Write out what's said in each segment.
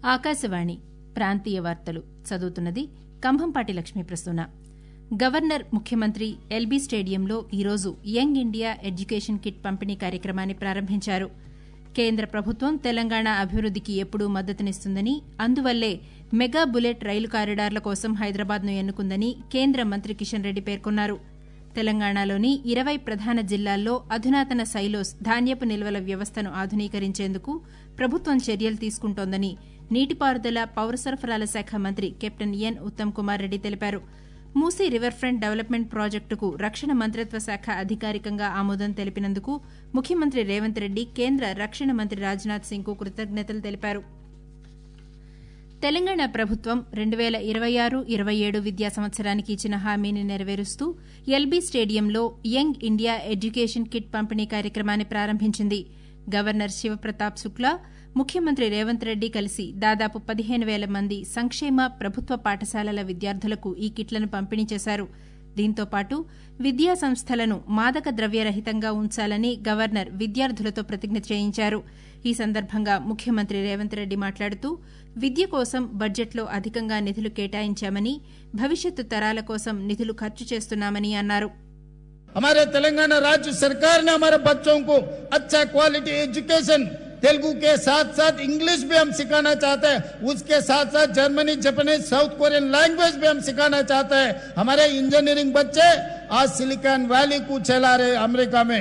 ఆకాశవాణి ప్రాంతీయ వార్తలు చదువుతున్నది కంభంపాటి లక్ష్మీ ప్రసూన గవర్నర్ ముఖ్యమంత్రి ఎల్బీ స్టేడియంలో ఈరోజు యంగ్ ఇండియా ఎడ్యుకేషన్ కిట్ పంపిణీ కార్యక్రమాన్ని ప్రారంభించారు కేంద్ర ప్రభుత్వం తెలంగాణ అభివృద్దికి ఎప్పుడూ మద్దతునిస్తుందని అందువల్లే మెగా బుల్లెట్ రైలు కారిడార్ల కోసం హైదరాబాద్ను ఎన్నుకుందని కేంద్ర మంత్రి కిషన్ రెడ్డి పేర్కొన్నారు తెలంగాణలోని ఇరవై ప్రధాన జిల్లాల్లో అధునాతన సైలోస్ ధాన్యపు నిల్వల వ్యవస్థను ఆధునీకరించేందుకు ప్రభుత్వం చర్యలు తీసుకుంటోందని నీటిపారుదల పౌర సరఫరాల శాఖ మంత్రి కెప్టెన్ ఎన్ ఉత్తమ్ కుమార్ రెడ్డి తెలిపారు మూసీ రివర్ ఫ్రంట్ డెవలప్మెంట్ ప్రాజెక్టుకు రక్షణ మంత్రిత్వ శాఖ అధికారికంగా ఆమోదం తెలిపినందుకు ముఖ్యమంత్రి రేవంత్ రెడ్డి కేంద్ర రక్షణ మంత్రి రాజ్నాథ్ సింగ్ కు కృతజ్ఞతలు తెలిపారు తెలంగాణ ప్రభుత్వం రెండు పేల ఇరవై ఆరు ఇరవై ఏడు విద్యా సంవత్సరానికి ఇచ్చిన హామీని నెరవేరుస్తూ ఎల్బీ స్టేడియంలో యంగ్ ఇండియా ఎడ్యుకేషన్ కిట్ పంపిణీ కార్యక్రమాన్ని ప్రారంభించింది గవర్నర్ శివప్రతాప్ శుక్లా ముఖ్యమంత్రి రేవంత్ రెడ్డి కలిసి దాదాపు పదిహేను పేల మంది సంక్షేమ ప్రభుత్వ పాఠశాలల విద్యార్థులకు ఈ కిట్లను పంపిణీ చేశారు దీంతో పాటు విద్యా సంస్థలను మాదక ద్రవ్యరహితంగా ఉంచాలని గవర్నర్ విద్యార్థులతో ప్రతిజ్ఞ చేయించారు ఈ సందర్భంగా ముఖ్యమంత్రి రేవంత్ రెడ్డి మాట్లాడుతూ విద్య కోసం బడ్జెట్లో అధికంగా నిధులు కేటాయించామని భవిష్యత్తు తరాల కోసం నిధులు ఖర్చు చేస్తున్నామని అన్నారు हमारे तेलंगाना राज्य सरकार ने हमारे बच्चों को अच्छा क्वालिटी एजुकेशन तेलुगु के साथ साथ इंग्लिश भी हम सिखाना चाहते हैं उसके साथ साथ Germany Japanese south Korean language भी हम सिखाना चाहते हैं हमारे इंजीनियरिंग बच्चे आज सिलिकॉन वैली को चला रहे अमेरिका में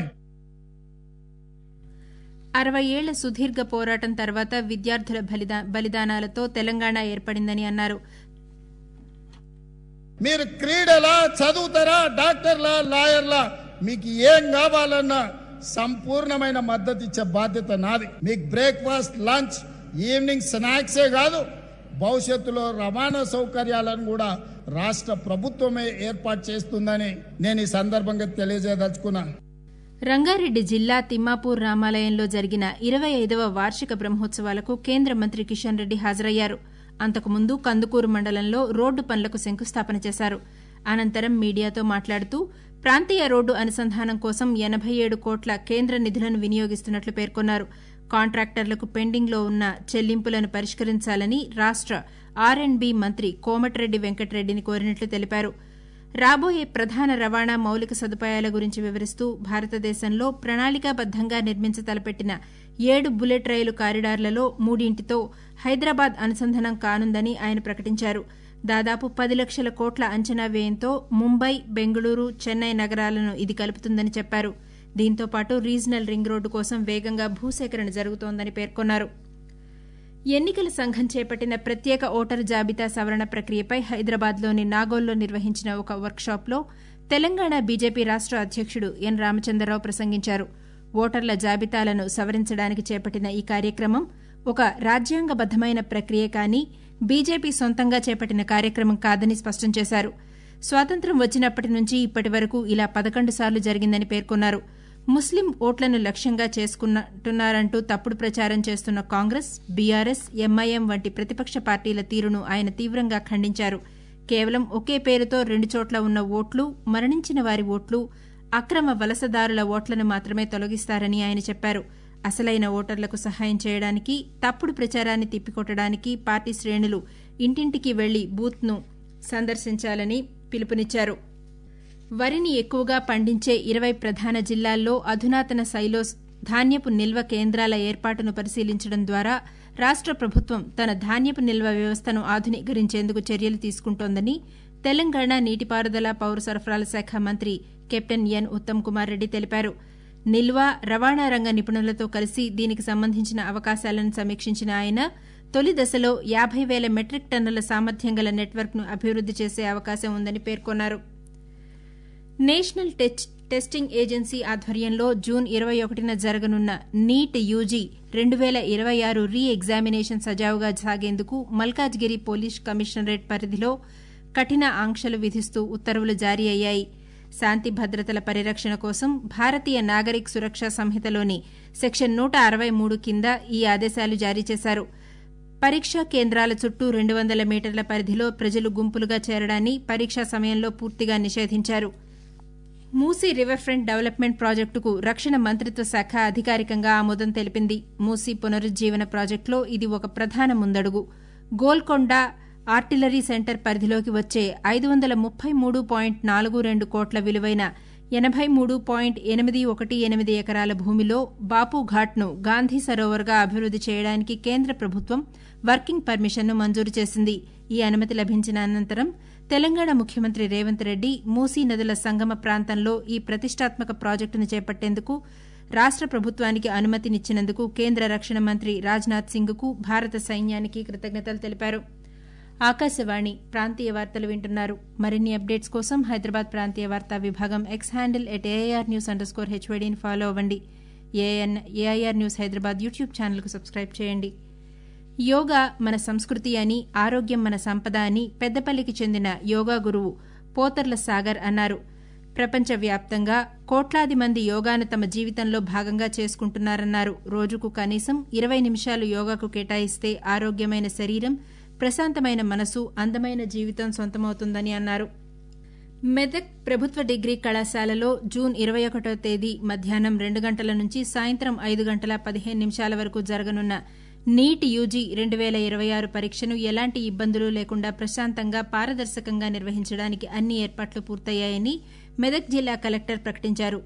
అరవై ఏళ్ల సుదీర్ఘ పోరాటం తర్వాత విద్యార్థుల బలిదానాలతో తెలంగాణ ఏర్పడిందని అన్నారు మీరు క్రీడలా చదువుతారా డాక్టర్లా లాయర్లా మీకు ఏం కావాలన్నా సంపూర్ణమైన మద్దతు ఇచ్చే బాధ్యత నాది మీకు బ్రేక్ఫాస్ట్ లంచ్ ఈవినింగ్ స్నాక్సే కాదు భవిష్యత్తులో రవాణా సౌకర్యాలను కూడా రాష్ట్ర ప్రభుత్వమే ఏర్పాటు చేస్తుందని నేను ఈ సందర్భంగా తెలియజేయదలుచుకున్నాను రంగారెడ్డి జిల్లా తిమ్మాపూర్ రామాలయంలో జరిగిన ఇరవై ఐదవ వార్షిక బ్రహ్మోత్సవాలకు కేంద్ర మంత్రి కిషన్ రెడ్డి హాజరయ్యారు అంతకుముందు కందుకూరు మండలంలో రోడ్డు పనులకు శంకుస్థాపన చేశారు అనంతరం మీడియాతో మాట్లాడుతూ ప్రాంతీయ రోడ్డు అనుసంధానం కోసం ఎనబై ఏడు కోట్ల కేంద్ర నిధులను వినియోగిస్తున్నట్లు పేర్కొన్నారు కాంట్రాక్టర్లకు పెండింగ్లో ఉన్న చెల్లింపులను పరిష్కరించాలని రాష్ట ఆర్ అండ్ బి మంత్రి కోమటిరెడ్డి వెంకటరెడ్డిని కోరినట్లు తెలిపారు రాబోయే ప్రధాన రవాణా మౌలిక సదుపాయాల గురించి వివరిస్తూ భారతదేశంలో ప్రణాళికాబద్దంగా నిర్మించ తలపెట్టిన ఏడు బుల్లెట్ రైలు కారిడార్లలో మూడింటితో హైదరాబాద్ అనుసంధానం కానుందని ఆయన ప్రకటించారు దాదాపు పది లక్షల కోట్ల అంచనా వ్యయంతో ముంబై బెంగళూరు చెన్నై నగరాలను ఇది కలుపుతుందని చెప్పారు దీంతో పాటు రీజనల్ రింగ్ రోడ్డు కోసం వేగంగా భూసేకరణ జరుగుతోందని పేర్కొన్నారు ఎన్నికల సంఘం చేపట్టిన ప్రత్యేక ఓటరు జాబితా సవరణ ప్రక్రియపై హైదరాబాద్లోని నాగోల్లో నిర్వహించిన ఒక వర్క్షాప్లో తెలంగాణ బీజేపీ రాష్ట అధ్యకుడు ఎన్ రామచంద్రరావు ప్రసంగించారు ఓటర్ల జాబితాలను సవరించడానికి చేపట్టిన ఈ కార్యక్రమం ఒక రాజ్యాంగబద్దమైన ప్రక్రియ కానీ బీజేపీ సొంతంగా చేపట్టిన కార్యక్రమం కాదని స్పష్టం చేశారు స్వాతంత్ర్యం వచ్చినప్పటి నుంచి ఇప్పటి వరకు ఇలా పదకొండు సార్లు జరిగిందని పేర్కొన్నారు ముస్లిం ఓట్లను లక్ష్యంగా చేసుకుంటున్నారంటూ తప్పుడు ప్రచారం చేస్తున్న కాంగ్రెస్ బీఆర్ఎస్ ఎంఐఎం వంటి ప్రతిపక్ష పార్టీల తీరును ఆయన తీవ్రంగా ఖండించారు కేవలం ఒకే పేరుతో రెండు చోట్ల ఉన్న ఓట్లు మరణించిన వారి ఓట్లు అక్రమ వలసదారుల ఓట్లను మాత్రమే తొలగిస్తారని ఆయన చెప్పారు అసలైన ఓటర్లకు సహాయం చేయడానికి తప్పుడు ప్రచారాన్ని తిప్పికొట్టడానికి పార్టీ శ్రేణులు ఇంటింటికి వెళ్లి బూత్ను సందర్శించాలని పిలుపునిచ్చారు వరిని ఎక్కువగా పండించే ఇరవై ప్రధాన జిల్లాల్లో అధునాతన సైలోస్ ధాన్యపు నిల్వ కేంద్రాల ఏర్పాటును పరిశీలించడం ద్వారా రాష్ట ప్రభుత్వం తన ధాన్యపు నిల్వ వ్యవస్థను ఆధునీకరించేందుకు చర్యలు తీసుకుంటోందని తెలంగాణ నీటిపారుదల పౌర సరఫరాల శాఖ మంత్రి కెప్టెన్ ఎన్ ఉత్తమ్ కుమార్ రెడ్డి తెలిపారు నిల్వ రవాణా రంగ నిపుణులతో కలిసి దీనికి సంబంధించిన అవకాశాలను సమీక్షించిన ఆయన తొలి దశలో యాబై పేల మెట్రిక్ టన్నుల సామర్థ్యం గల నెట్వర్క్ను అభివృద్ది చేసే అవకాశం ఉందని పేర్కొన్నారు నేషనల్ టెస్టింగ్ ఏజెన్సీ ఆధ్వర్యంలో జూన్ ఇరవై ఒకటిన జరగనున్న నీట్ యూజీ రెండు పేల ఇరవై ఆరు రీ ఎగ్జామినేషన్ సజావుగా సాగేందుకు మల్కాజ్గిరి పోలీస్ కమిషనరేట్ పరిధిలో కఠిన ఆంక్షలు విధిస్తూ ఉత్తర్వులు జారీ అయ్యాయి శాంతి భద్రతల పరిరక్షణ కోసం భారతీయ నాగరిక్ సురక్ష సంహితలోని సెక్షన్ నూట అరవై మూడు కింద ఈ ఆదేశాలు జారీ చేశారు పరీక్షా కేంద్రాల చుట్టూ రెండు వందల మీటర్ల పరిధిలో ప్రజలు గుంపులుగా చేరడాన్ని పరీక్షా సమయంలో పూర్తిగా నిషేధించారు మూసీ రివర్ ఫ్రంట్ డెవలప్మెంట్ ప్రాజెక్టుకు రక్షణ మంత్రిత్వ శాఖ అధికారికంగా ఆమోదం తెలిపింది మూసీ పునరుజ్జీవన ప్రాజెక్టులో ఇది ఒక ప్రధాన ముందడుగు గోల్కొండ ఆర్టిలరీ సెంటర్ పరిధిలోకి వచ్చే ఐదు వందల ముప్పై మూడు పాయింట్ నాలుగు రెండు కోట్ల విలువైన ఎనబై మూడు పాయింట్ ఎనిమిది ఒకటి ఎనిమిది ఎకరాల భూమిలో బాపుఘాట్ను గాంధీ సరోవర్గా అభివృద్ది చేయడానికి కేంద్ర ప్రభుత్వం వర్కింగ్ పర్మిషన్ను మంజూరు చేసింది ఈ అనుమతి లభించిన అనంతరం తెలంగాణ ముఖ్యమంత్రి రేవంత్ రెడ్డి మూసీ నదుల సంగమ ప్రాంతంలో ఈ ప్రతిష్టాత్మక ప్రాజెక్టును చేపట్టేందుకు రాష్ట ప్రభుత్వానికి అనుమతినిచ్చినందుకు కేంద్ర రక్షణ మంత్రి రాజ్నాథ్ సింగ్కు భారత సైన్యానికి కృతజ్ఞతలు తెలిపారు ఆకాశవాణి ప్రాంతీయ వార్తలు వింటున్నారు మరిన్ని అప్డేట్స్ కోసం హైదరాబాద్ ప్రాంతీయ వార్తా విభాగం X handle at AIR news underscore హెచ్వైడీని ఫాలో అవ్వండి and AIR news Hyderabad YouTube ఛానల్కు సబ్స్క్రైబ్ చేయండి యోగా మన సంస్కృతి అని ఆరోగ్యం మన సంపద అని పెద్దపల్లికి చెందిన యోగా గురువు పోతర్ల సాగర్ అన్నారు ప్రపంచవ్యాప్తంగా కోట్లాది మంది యోగాను తమ జీవితంలో భాగంగా చేసుకుంటున్నారన్నారు రోజుకు కనీసం ఇరవై నిమిషాలు యోగాకు కేటాయిస్తే ఆరోగ్యమైన శరీరం ప్రశాంతమైన మనసు అందమైన జీవితం సొంతమవుతుందని అన్నారు మెదక్ ప్రభుత్వ డిగ్రీ కళాశాలలో జూన్ ఇరవై ఒకటో తేదీ మధ్యాహ్నం రెండు గంటల నుంచి సాయంత్రం ఐదు గంటల పదిహేను నిమిషాల వరకు జరగనున్న నీట్ యూజీ రెండు వేల ఇరవై ఆరు పరీక్షను ఎలాంటి ఇబ్బందులు లేకుండా ప్రశాంతంగా పారదర్శకంగా నిర్వహించడానికి అన్ని ఏర్పాట్లు పూర్తయ్యాయని మెదక్ జిల్లా కలెక్టర్ ప్రకటించారు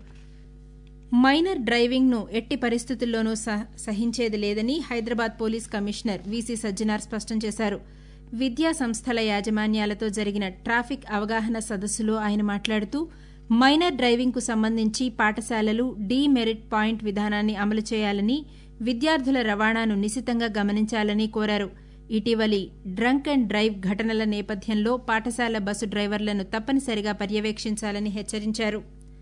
మైనర్ డ్రైవింగ్ ను ఎట్టి పరిస్థితుల్లోనూ సహించేది లేదని Hyderabad police commissioner VC Sajjanar స్పష్టం చేశారు విద్యా సంస్థల యాజమాన్యాలతో జరిగిన ట్రాఫిక్ అవగాహన సదస్సులో ఆయన మాట్లాడుతూ మైనర్ డ్రైవింగ్ కు సంబంధించి పాఠశాలలు డీ మెరిట్ పాయింట్ విధానాన్ని అమలు చేయాలని విద్యార్థుల రవాణాను నిశితంగా గమనించాలని కోరారు ఇటీవలి డ్రంక్ అండ్ డ్రైవ్ ఘటనల నేపథ్యంలో పాఠశాల బస్సు డ్రైవర్లను తప్పనిసరిగా పర్యవేక్షించాలని హెచ్చరించారు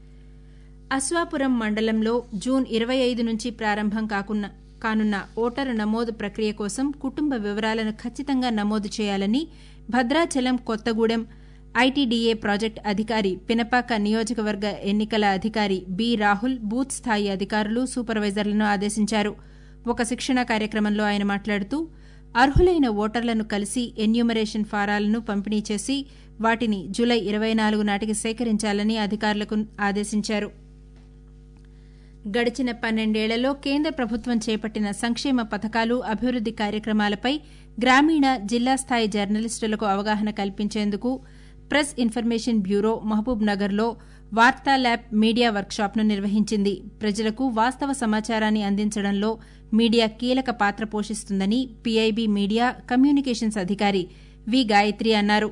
అశ్వాపురం మండలంలో జూన్ ఇరవై ఐదు నుంచి ప్రారంభం కాకున్న కానున్న ఓటరు నమోదు ప్రక్రియ కోసం కుటుంబ వివరాలను ఖచ్చితంగా నమోదు చేయాలని భద్రాచలం కొత్తగూడెం ఐటీడీఏ ప్రాజెక్టు అధికారి పినపాక నియోజకవర్గ ఎన్నికల అధికారి బి రాహుల్ బూత్ స్థాయి అధికారులు సూపర్వైజర్లను ఆదేశించారు ఒక శిక్షణ కార్యక్రమంలో ఆయన మాట్లాడుతూ అర్హులైన ఓటర్లను కలిసి ఎన్యూమరేషన్ ఫారాలను పంపిణీ చేసి వాటిని జులై ఇరవై నాలుగు నాటికి సేకరించాలని అధికారులకు ఆదేశించారు గడిచిన పన్నెండేళ్లలో కేంద్ర ప్రభుత్వం చేపట్టిన సంక్షేమ పథకాలు అభివృద్ది కార్యక్రమాలపై గ్రామీణ జిల్లా స్థాయి జర్నలిస్టులకు అవగాహన కల్పించేందుకు ప్రెస్ ఇన్ఫర్మేషన్ బ్యూరో మహబూబ్ నగర్లో వార్తా ల్యాబ్ మీడియా వర్క్షాప్ను నిర్వహించింది ప్రజలకు వాస్తవ సమాచారాన్ని అందించడంలో మీడియా కీలక పాత్ర పోషిస్తుందని పీఐబీ మీడియా కమ్యూనికేషన్స్ అధికారి వి గాయత్రి అన్నారు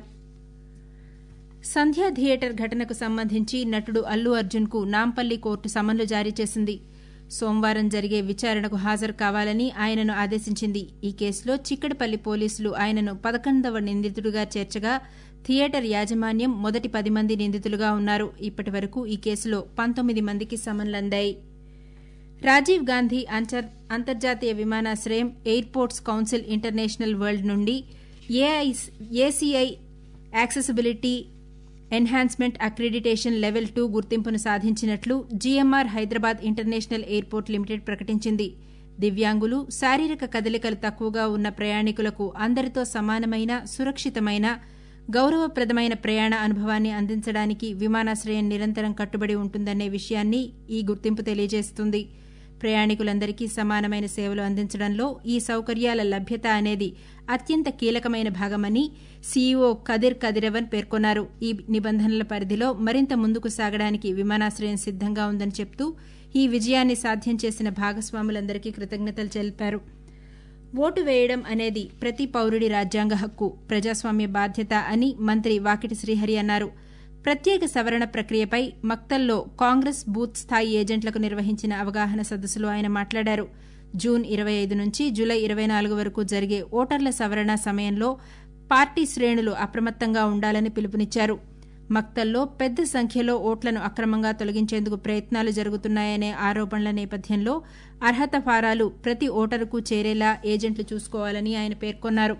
సంధ్యా థియేటర్ ఘటనకు సంబంధించి నటుడు అల్లు అర్జున్ కు నాంపల్లి కోర్టు సమన్లు జారీ చేసింది సోమవారం జరిగే విచారణకు హాజరు కావాలని ఆయనను ఆదేశించింది ఈ కేసులో చిక్కడపల్లి పోలీసులు ఆయనను పదకొండవ నిందితుడిగా చేర్చగా థియేటర్ యాజమాన్యం మొదటి పది మంది నిందితులుగా ఉన్నారు ఇప్పటి వరకు ఈ కేసులో పంతొమ్మిది మందికి సమన్లందాయి రాజీవ్ గాంధీ అంతర్జాతీయ విమానాశ్రయం ఎయిర్పోర్ట్స్ కౌన్సిల్ ఇంటర్నేషనల్ వరల్డ్ నుండి ACI accessibility enhancement accreditation level two గుర్తింపును సాధించినట్లు GMR Hyderabad international airport limited ప్రకటించింది దివ్యాంగులు శారీరక కదలికలు తక్కువగా ఉన్న ప్రయాణికులకు అందరితో సమానమైన సురక్షితమైన గౌరవప్రదమైన ప్రయాణ అనుభవాన్ని అందించడానికి విమానాశ్రయం నిరంతరం కట్టుబడి ఉంటుందనే విషయాన్ని ఈ గుర్తింపు తెలియజేస్తుంది ప్రయాణికులందరికీ సమానమైన సేవలు అందించడంలో ఈ సౌకర్యాల లభ్యత అనేది అత్యంత కీలకమైన భాగమని సీఈఓ కదిర్ కదిరవన్ పేర్కొన్నారు ఈ నిబంధనల పరిధిలో మరింత ముందుకు సాగడానికి విమానాశ్రయం సిద్దంగా ఉందని చెప్తూ ఈ విజయాన్ని సాధ్యం చేసిన భాగస్వాములందరికీ కృతజ్ఞతలు తెలిపారు ఓటు వేయడం అనేది ప్రతి పౌరుడి రాజ్యాంగ హక్కు ప్రజాస్వామ్య బాధ్యత అని మంత్రి వాకిటి శ్రీహరి అన్నారు ప్రత్యేక సవరణ ప్రక్రియపై మక్తల్లో కాంగ్రెస్ బూత్ స్థాయి ఏజెంట్లకు నిర్వహించిన అవగాహన సదస్సులో ఆయన మాట్లాడారు జూన్ ఇరవై ఐదు నుంచి జూలై ఇరవై నాలుగు వరకు జరిగే ఓటర్ల సవరణ సమయంలో పార్టీ శ్రేణులు అప్రమత్తంగా ఉండాలని పిలుపునిచ్చారు మక్తల్లో పెద్ద సంఖ్యలో ఓట్లను అక్రమంగా తొలగించేందుకు ప్రయత్నాలు జరుగుతున్నాయనే ఆరోపణల నేపథ్యంలో అర్హత ఫారాలు ప్రతి ఓటరుకు చేరేలా ఏజెంట్లు చూసుకోవాలని ఆయన పేర్కొన్నారు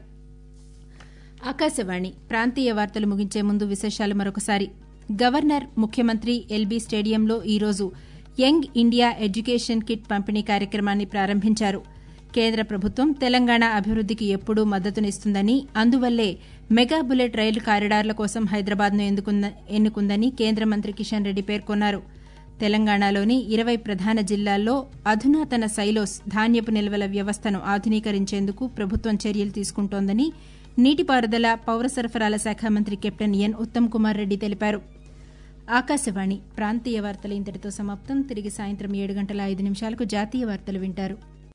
ఆకాశవాణి ప్రాంతీయ వార్తలు ముగించే ముందు విశేషాలు మరొకసారి గవర్నర్ ముఖ్యమంత్రి ఎల్బీ స్టేడియంలో ఈరోజు యంగ్ ఇండియా ఎడ్యుకేషన్ కిట్ పంపిణీ కార్యక్రమాన్ని ప్రారంభించారు కేంద్ర ప్రభుత్వం తెలంగాణ అభివృద్దికి ఎప్పుడూ మద్దతునిస్తుందని అందువల్లే మెగా బుల్లెట్ రైలు కారిడార్ల కోసం హైదరాబాద్ను ఎన్నుకుందని కేంద్ర మంత్రి కిషన్ రెడ్డి పేర్కొన్నారు తెలంగాణలోని ఇరవై ప్రధాన జిల్లాల్లో అధునాతన సైలోస్ ధాన్యపు నిల్వల వ్యవస్థను ఆధునీకరించేందుకు ప్రభుత్వం చర్యలు తీసుకుంటోందని నీటిపారుదల పౌర సరఫరాల శాఖ మంత్రి కెప్టెన్ ఎన్ ఉత్తమ్ కుమార్ రెడ్డి తెలిపారు ఆకాశవాణి ప్రాంతీయ వార్తలు ఇంతటితో సమాప్తం తిరిగి సాయంత్రం ఏడు గంటల ఐదు నిమిషాలకు జాతీయ వార్తలు వింటారు